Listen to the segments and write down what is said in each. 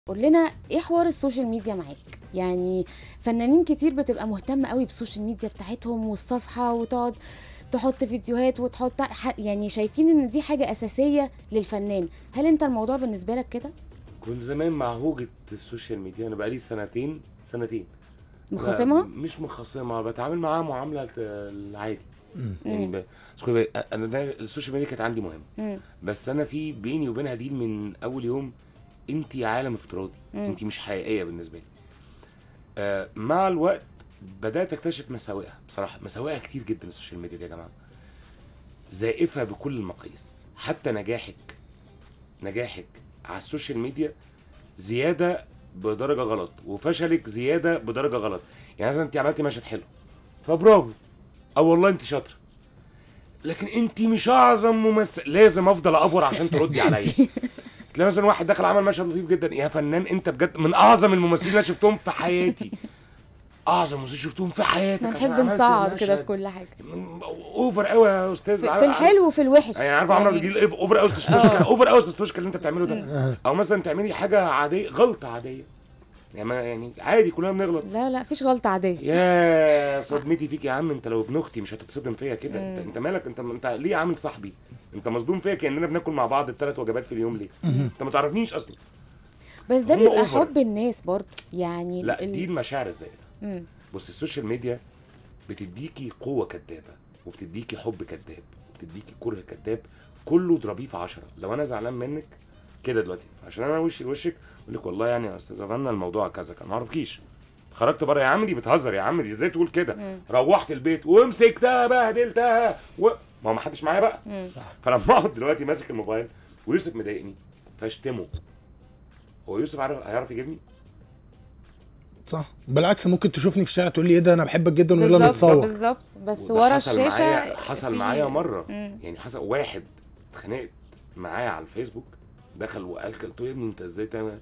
قول لنا ايه حوار السوشيال ميديا معاك يعني فنانين كتير بتبقى مهتمه قوي بالسوشيال ميديا بتاعتهم والصفحه وتقعد تحط فيديوهات وتحط ح- يعني شايفين ان دي حاجه اساسيه للفنان هل انت الموضوع بالنسبه لك كده كنت زمان مع هوجة السوشيال ميديا انا بقالي سنتين سنتين مخاصمها لا، مش مخاصمها بتعامل معاها معامله العادي يعني مم. ب... بس خدي بالك، انا ده السوشيال ميديا كانت عندي مهمه مم. بس انا في بيني وبينها ديل من اول يوم انت عالم افتراضي مم. انت مش حقيقيه بالنسبه لي آه مع الوقت بدات اكتشف مساوئها بصراحه مساوئها كتير جدا السوشيال ميديا دي يا جماعه زائفه بكل المقاييس حتى نجاحك نجاحك على السوشيال ميديا زياده بدرجه غلط وفشلك زياده بدرجه غلط يعني مثلا انت عملتي مشهد حلو فبرافو او والله انت شاطره لكن انت مش اعظم ممثل لازم افضل افور عشان تردي عليا تلاقي مثلا واحد دخل عمل مشهد لطيف جدا يا فنان انت بجد من اعظم الممثلين اللي انا شفتهم في حياتي اعظم ممثلين شفتهم في حياتك احنا عشان بنحب عملت نصعد كده في مشهد كل حاجه اوفر قوي يا استاذ في, في الحلو وفي الوحش يعني عارف عمرو يعني بيجي اوفر قوي تستوشكا اوفر قوي تستوشكا اللي انت بتعمله ده او مثلا تعملي حاجه عاديه غلطه عاديه يعني ما يعني عادي كلنا بنغلط لا لا مفيش غلطه عاديه يا صدمتي فيك يا عم انت لو ابن اختي مش هتتصدم فيا كده انت, انت مالك انت انت ليه عامل صاحبي انت مصدوم فيا كاننا بناكل مع بعض الثلاث وجبات في اليوم ليه انت ما تعرفنيش اصلا بس ده هم بيبقى أوفر. حب الناس برضه يعني لا ال- دي المشاعر الزائفه مم. بص السوشيال ميديا بتديكي قوه كدابه وبتديكي حب كداب وبتديكي كره كداب كله اضربيه في عشرة لو انا زعلان منك كده دلوقتي عشان انا وشي لوشك اقول لك والله يعني يا استاذ غنى الموضوع كذا كان ما اعرفكيش خرجت بره يا عم دي بتهزر يا عم دي ازاي تقول كده روحت البيت ومسكتها بهدلتها و... ما هو ما حدش معايا بقى فلما اقعد دلوقتي ماسك الموبايل ويوسف مضايقني فاشتمه هو يوسف عارف هيعرف يجيبني صح بالعكس ممكن تشوفني في الشارع تقول لي ايه ده انا بحبك جدا ويلا بالظبط نتصور بالظبط بس وده ورا حصل الشاشه معايا حصل في- معايا مره مم. يعني حصل واحد اتخانقت معايا على الفيسبوك دخل وقال قلت له يا ابني انت ازاي تعمل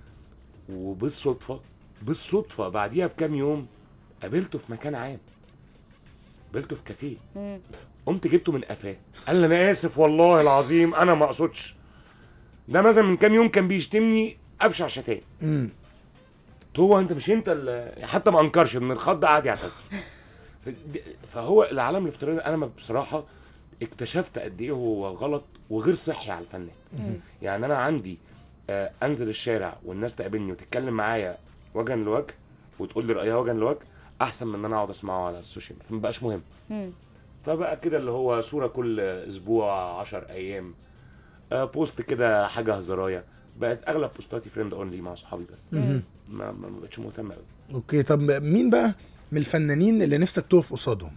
وبالصدفه بالصدفه بعديها بكام يوم قابلته في مكان عام قابلته في كافيه مم. قمت جبته من قفاه قال لي انا اسف والله العظيم انا ما اقصدش ده مثلا من كام يوم كان بيشتمني ابشع شتائم امم قلت هو انت مش انت اللي حتى ما انكرش من الخض قعد يعتذر فدي- فهو العالم الافتراضي انا ما بصراحه اكتشفت قد ايه هو غلط وغير صحي على الفنان يعني انا عندي آه انزل الشارع والناس تقابلني وتتكلم معايا وجها لوجه وتقول لي رايها وجها لوجه احسن من ان انا اقعد اسمعه على السوشيال ميديا ما بقاش مهم مم. فبقى كده اللي هو صوره كل اسبوع 10 ايام آه بوست كده حاجه هزرايه بقت اغلب بوستاتي فريند اونلي مع صحابي بس ما ما ما بقتش مهتم قوي اوكي طب مين بقى من الفنانين اللي نفسك تقف قصادهم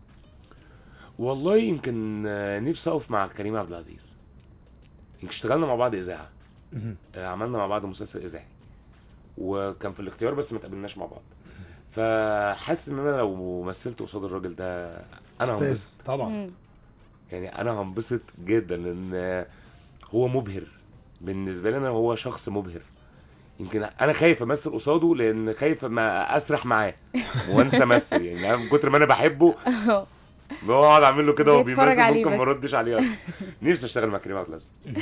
والله يمكن آه، نفسي اقف مع كريم عبد العزيز يمكن اشتغلنا مع بعض اذاعه آه، عملنا مع بعض مسلسل اذاعي وكان في الاختيار بس ما تقابلناش مع بعض فحاسس ان انا لو مثلت قصاد الراجل ده انا هنبسط استاذ طبعا مم. يعني انا هنبسط جدا لان آه، هو مبهر بالنسبه لي انا هو شخص مبهر يمكن انا خايف امثل قصاده لان خايف ما اسرح معاه وانسى امثل يعني أنا من كتر ما انا بحبه بقعد اعمل له كده وهو بيتفرج بيمثل عليه ممكن بس. ما اردش عليه اصلا نفسي اشتغل مع كريم عبد العزيز